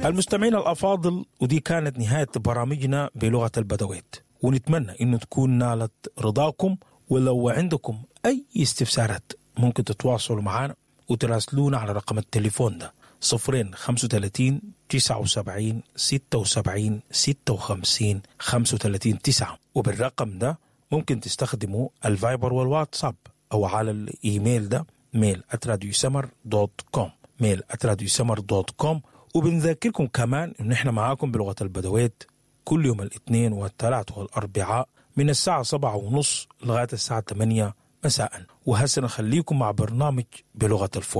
المستمعين الأفاضل ودي كانت نهاية برامجنا بلغة البدويت ونتمنى أنه تكون نالت رضاكم ولو عندكم أي استفسارات ممكن تتواصلوا معنا وتراسلونا على رقم التليفون ده صفرين خمسة وتلاتين تسعة وسبعين ستة وسبعين ستة وخمسين خمسة وتلاتين تسعة وبالرقم ده ممكن تستخدموا الفايبر والواتساب أو على الإيميل ده ميل اتراديو سمر دوت كوم ميل اتراديو سمر دوت كوم وبنذكركم كمان إن إحنا معاكم بلغة البدويت كل يوم الاثنين والثلاث والأربعاء من الساعة سبعة ونص لغاية الساعة 8 مساء وهسه نخليكم مع برنامج بلغة الفو